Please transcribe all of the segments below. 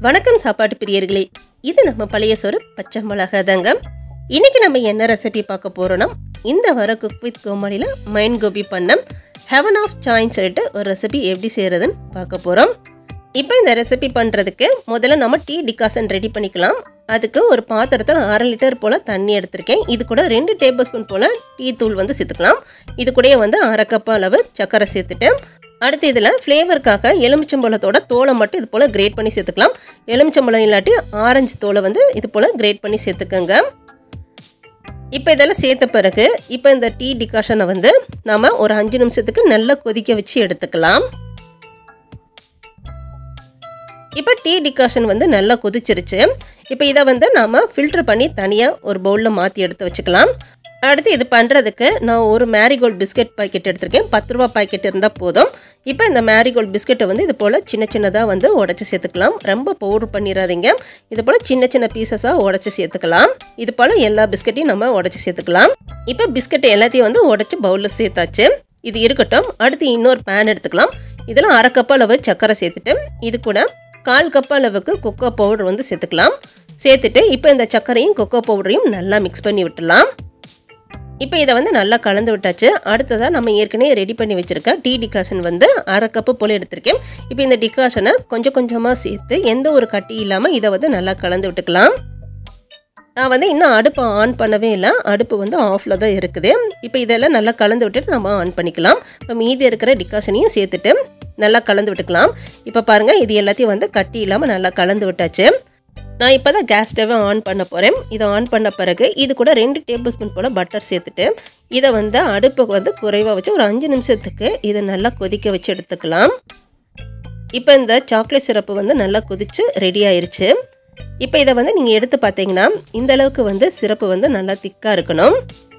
வணக்கம் சாப்பாட்டு பிரியர்களே இது நம்ம பழைய சோறு பச்சை மிளகா தாங்க இன்னைக்கு நம்ம என்ன ரெசிபி பார்க்க போறோம்னா இந்த வர குக் வித் கோமாளியில் மைண்ட் கோபி பண்ண ஹெவன் ஆஃப் சாயின் சொல்லிட்டு ஒரு ரெசிபி எப்படி செய்கிறதுன்னு பார்க்க போகிறோம் இப்போ இந்த ரெசிபி பண்ணுறதுக்கு முதல்ல நம்ம டீ டிகாசன் ரெடி பண்ணிக்கலாம் அதுக்கு ஒரு பாத்திரத்தில் அரை லிட்டர் போல் தண்ணி எடுத்திருக்கேன் இது கூட ரெண்டு டேபிள் ஸ்பூன் போல் டீ தூள் வந்து சேர்த்துக்கலாம் இது கூடயே வந்து அரை கப் அளவு சர்க்கரை சேர்த்துட்டு அடுத்து இதில் ஃப்ளேவருக்காக எலுமிச்சம்பழத்தோட தோலை மட்டும் இது போல் கிரேட் பண்ணி சேர்த்துக்கலாம் எலுமிச்சம்பழம் இல்லாட்டி ஆரஞ்சு தோலை வந்து இது போல் கிரேட் பண்ணி சேர்த்துக்கோங்க இப்போ இதெல்லாம் சேர்த்த பிறகு இப்போ இந்த டீ டிகாஷனை வந்து நாம் ஒரு அஞ்சு நிமிஷத்துக்கு நல்லா கொதிக்க வச்சு எடுத்துக்கலாம் இப்போ டீ டிகாஷன் வந்து நல்லா கொதிச்சிருச்சு இப்போ இதை வந்து நாம் ஃபில்டர் பண்ணி தனியாக ஒரு பவுலில் மாற்றி எடுத்து வச்சுக்கலாம் அடுத்து இது பண்ணுறதுக்கு நான் ஒரு மேரிகோல்டு பிஸ்கட் பாக்கெட் எடுத்திருக்கேன் பத்து ரூபா பாக்கெட் இருந்தால் போதும் இப்போ இந்த மேரிகோல்டு பிஸ்கெட்டை வந்து இது போல் சின்ன சின்னதாக வந்து உடச்சி சேர்த்துக்கலாம் ரொம்ப பவுடர் பண்ணிடாதீங்க இது போல் சின்ன சின்ன பீசஸாக உடச்சி சேர்த்துக்கலாம் இது போல் எல்லா பிஸ்கட்டையும் நம்ம உடச்சி சேர்த்துக்கலாம் இப்போ பிஸ்கட் எல்லாத்தையும் வந்து உடச்சி பவுலில் சேர்த்தாச்சு இது இருக்கட்டும் அடுத்து இன்னொரு பேன் எடுத்துக்கலாம் இதில் அரை கப் அளவு சர்க்கரை சேர்த்துட்டு இது கூட கால் கப் அளவுக்கு கொக்கோ பவுடர் வந்து சேர்த்துக்கலாம் சேர்த்துட்டு இப்போ இந்த சர்க்கரையும் கொக்கோ பவுடரையும் நல்லா மிக்ஸ் பண்ணி விட்டுலாம் இப்போ இதை வந்து நல்லா கலந்து விட்டாச்சு அடுத்ததாக நம்ம ஏற்கனவே ரெடி பண்ணி வச்சுருக்க டீ டிகாஷன் வந்து அரை கப்பு போல் எடுத்திருக்கேன் இப்போ இந்த டிகாஷனை கொஞ்சம் கொஞ்சமாக சேர்த்து எந்த ஒரு கட்டி இல்லாமல் இதை வந்து நல்லா கலந்து விட்டுக்கலாம் நான் வந்து இன்னும் அடுப்பை ஆன் பண்ணவே இல்லை அடுப்பு வந்து ஆஃபில் தான் இருக்குது இப்போ இதெல்லாம் நல்லா கலந்து விட்டுட்டு நம்ம ஆன் பண்ணிக்கலாம் இப்போ மீதி இருக்கிற டிகாஷனையும் சேர்த்துட்டு நல்லா கலந்து விட்டுக்கலாம் இப்போ பாருங்கள் இது எல்லாத்தையும் வந்து கட்டி இல்லாமல் நல்லா கலந்து விட்டாச்சு நான் இப்போ தான் கேஸ் ஸ்டவ்வை ஆன் பண்ண போகிறேன் இதை ஆன் பண்ண பிறகு இது கூட ரெண்டு டேபிள் ஸ்பூன் போல் பட்டர் சேர்த்துட்டு இதை வந்து அடுப்புக்கு வந்து குறைவாக வச்சு ஒரு அஞ்சு நிமிஷத்துக்கு இதை நல்லா கொதிக்க வச்சு எடுத்துக்கலாம் இப்போ இந்த சாக்லேட் சிரப்பு வந்து நல்லா கொதித்து ரெடி ஆயிருச்சு இப்போ இதை வந்து நீங்கள் எடுத்து பார்த்தீங்கன்னா இந்த அளவுக்கு வந்து சிரப்பு வந்து நல்லா திக்காக இருக்கணும்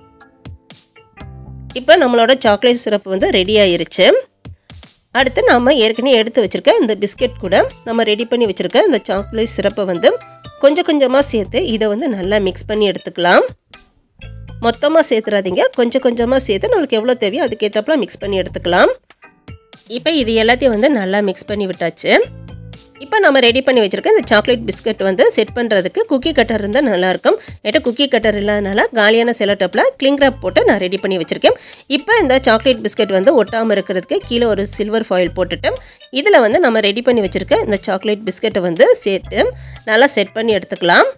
இப்போ நம்மளோட சாக்லேட் சிரப்பு வந்து ரெடி ஆயிருச்சு அடுத்து நம்ம ஏற்கனவே எடுத்து வச்சுருக்க இந்த பிஸ்கெட் கூட நம்ம ரெடி பண்ணி வச்சுருக்க இந்த சாக்லேட் சிரப்பை வந்து கொஞ்சம் கொஞ்சமாக சேர்த்து இதை வந்து நல்லா மிக்ஸ் பண்ணி எடுத்துக்கலாம் மொத்தமாக சேர்த்துறாதீங்க கொஞ்சம் கொஞ்சமாக சேர்த்து நம்மளுக்கு எவ்வளோ தேவையோ அதுக்கேற்றப்பல மிக்ஸ் பண்ணி எடுத்துக்கலாம் இப்போ இது எல்லாத்தையும் வந்து நல்லா மிக்ஸ் பண்ணி விட்டாச்சு இப்போ நம்ம ரெடி பண்ணி வச்சுருக்க இந்த சாக்லேட் பிஸ்கட் வந்து செட் பண்ணுறதுக்கு குக்கி கட்டர் இருந்தால் நல்லாயிருக்கும் என்கிட்ட குக்கி கட்டர் இல்லாதனால காலியான செலோடப்பில் கிளிங் ரேப் போட்டு நான் ரெடி பண்ணி வச்சுருக்கேன் இப்போ இந்த சாக்லேட் பிஸ்கட் வந்து ஒட்டாமல் இருக்கிறதுக்கு கீழே ஒரு சில்வர் ஃபாயில் போட்டுட்டு இதில் வந்து நம்ம ரெடி பண்ணி வச்சுருக்க இந்த சாக்லேட் பிஸ்கட்டை வந்து சேர்த்து நல்லா செட் பண்ணி எடுத்துக்கலாம்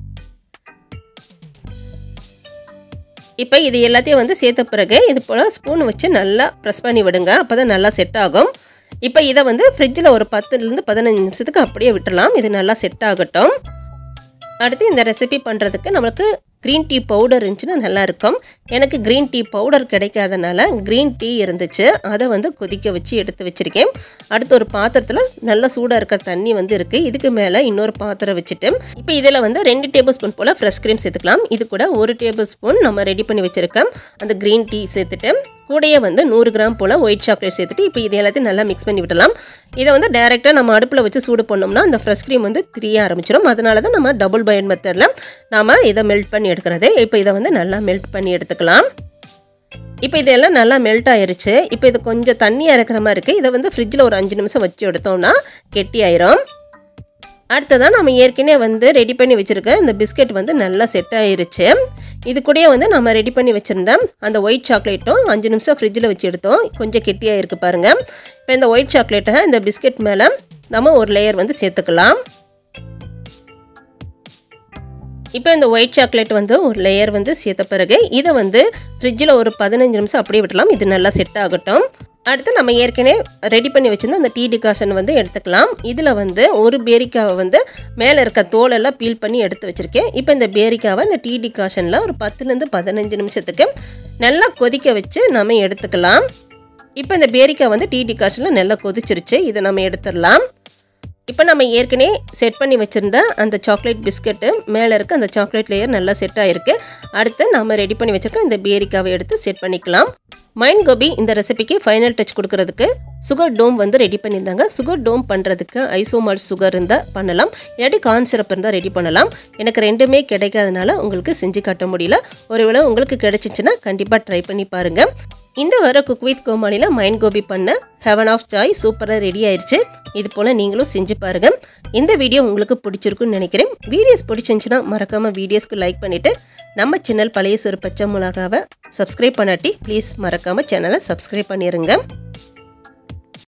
இப்போ இது எல்லாத்தையும் வந்து சேர்த்த பிறகு இது போல் ஸ்பூன் வச்சு நல்லா ப்ரெஸ் பண்ணி விடுங்க அப்போ தான் நல்லா செட் ஆகும் இப்போ இதை வந்து ஃப்ரிட்ஜில் ஒரு பத்துலேருந்து பதினஞ்சு நிமிஷத்துக்கு அப்படியே விட்டுடலாம் இது நல்லா செட் ஆகட்டும் அடுத்து இந்த ரெசிபி பண்ணுறதுக்கு நம்மளுக்கு க்ரீன் டீ பவுடர் இருந்துச்சுன்னா நல்லாயிருக்கும் எனக்கு க்ரீன் டீ பவுடர் கிடைக்காதனால க்ரீன் டீ இருந்துச்சு அதை வந்து கொதிக்க வச்சு எடுத்து வச்சுருக்கேன் அடுத்து ஒரு பாத்திரத்தில் நல்லா சூடாக இருக்கிற தண்ணி வந்து இருக்குது இதுக்கு மேலே இன்னொரு பாத்திரம் வச்சுட்டு இப்போ இதில் வந்து ரெண்டு டேபிள் ஸ்பூன் போல் ஃப்ரெஷ் க்ரீம் சேர்த்துக்கலாம் இது கூட ஒரு டேபிள் ஸ்பூன் நம்ம ரெடி பண்ணி வச்சுருக்கோம் அந்த க்ரீன் டீ சேர்த்துட்டு கூடயே வந்து நூறு கிராம் போல் ஒயிட் சாக்லேட் சேர்த்துட்டு இப்போ இது எல்லாத்தையும் நல்லா மிக்ஸ் பண்ணி விடலாம் இதை வந்து டேரெக்டாக நம்ம அடுப்பில் வச்சு சூடு பண்ணோம்னா அந்த ஃப்ரெஷ் க்ரீம் வந்து திரிய ஆரம்பிச்சிடும் அதனால தான் நம்ம டபுள் பயன் மெத்தடில் நாம் இதை மெல்ட் பண்ணி எடுக்கிறது இப்போ இதை வந்து நல்லா மெல்ட் பண்ணி எடுத்துக்கலாம் இப்போ இதெல்லாம் நல்லா மெல்ட் ஆயிருச்சு இப்போ இது கொஞ்சம் தண்ணியாக இருக்கிற மாதிரி இருக்குது இதை வந்து ஃப்ரிட்ஜில் ஒரு அஞ்சு நிமிஷம் வச்சு எடுத்தோம்னா கெட்டி ஆயிரும் அடுத்ததான் நம்ம ஏற்கனவே வந்து ரெடி பண்ணி வச்சுருக்க இந்த பிஸ்கெட் வந்து நல்லா செட் ஆயிருச்சு இது கூடயே வந்து நம்ம ரெடி பண்ணி வச்சுருந்தோம் அந்த ஒயிட் சாக்லேட்டும் அஞ்சு நிமிஷம் ஃப்ரிட்ஜில் வச்சு எடுத்தோம் கொஞ்சம் கெட்டியாக இருக்குது பாருங்கள் இப்போ இந்த ஒயிட் சாக்லேட்டை இந்த பிஸ்கெட் மேலே நம்ம ஒரு லேயர் வந்து சேர்த்துக்கலாம் இப்போ இந்த ஒயிட் சாக்லேட் வந்து ஒரு லேயர் வந்து சேர்த்த பிறகு இதை வந்து ஃப்ரிட்ஜில் ஒரு பதினஞ்சு நிமிஷம் அப்படியே விடலாம் இது நல்லா செட் ஆகட்டும் அடுத்து நம்ம ஏற்கனவே ரெடி பண்ணி வச்சுருந்த அந்த டீ டிகாஷன் வந்து எடுத்துக்கலாம் இதில் வந்து ஒரு பேரிக்காவை வந்து மேலே இருக்க தோலெல்லாம் பீல் பண்ணி எடுத்து வச்சுருக்கேன் இப்போ இந்த பேரிக்காவை இந்த டீ டிகாஷனில் ஒரு பத்துலேருந்து பதினஞ்சு நிமிஷத்துக்கு நல்லா கொதிக்க வச்சு நம்ம எடுத்துக்கலாம் இப்போ இந்த பேரிக்காய் வந்து டீ டிகாஷனில் நல்லா கொதிச்சிருச்சு இதை நம்ம எடுத்துடலாம் இப்போ நம்ம ஏற்கனவே செட் பண்ணி வச்சுருந்த அந்த சாக்லேட் பிஸ்கட்டு மேலே இருக்க அந்த சாக்லேட் லேயர் நல்லா செட் ஆகிருக்கு அடுத்து நம்ம ரெடி பண்ணி வச்சுருக்க இந்த பேரிக்காவை எடுத்து செட் பண்ணிக்கலாம் மைண்ட் கோபி இந்த ரெசிபிக்கு ஃபைனல் டச் கொடுக்கறதுக்கு சுகர் டோம் வந்து ரெடி பண்ணியிருந்தாங்க சுகர் டோம் பண்ணுறதுக்கு ஐசோமால் சுகர் இருந்தால் பண்ணலாம் இல்லாட்டி கார்ன் சிரப் இருந்தால் ரெடி பண்ணலாம் எனக்கு ரெண்டுமே கிடைக்காதனால உங்களுக்கு செஞ்சு காட்ட முடியல ஒருவேளை உங்களுக்கு கிடைச்சிச்சுன்னா கண்டிப்பாக ட்ரை பண்ணி பாருங்கள் இந்த வர குக் வித் கோமாளியில் மைண்ட் கோபி பண்ண ஹெவன் ஆஃப் ஜாய் சூப்பராக ரெடி ஆயிடுச்சு இது போல் நீங்களும் செஞ்சு பாருங்கள் இந்த வீடியோ உங்களுக்கு பிடிச்சிருக்குன்னு நினைக்கிறேன் வீடியோஸ் பிடிச்சிருந்துச்சுன்னா மறக்காமல் வீடியோஸ்க்கு லைக் பண்ணிவிட்டு நம்ம சேனல் பழைய சிறு பச்சை மிளகாவை சப்ஸ்கிரைப் பண்ணாட்டி ப்ளீஸ் மறக்காமல் சேனலை சப்ஸ்கிரைப் பண்ணிடுங்க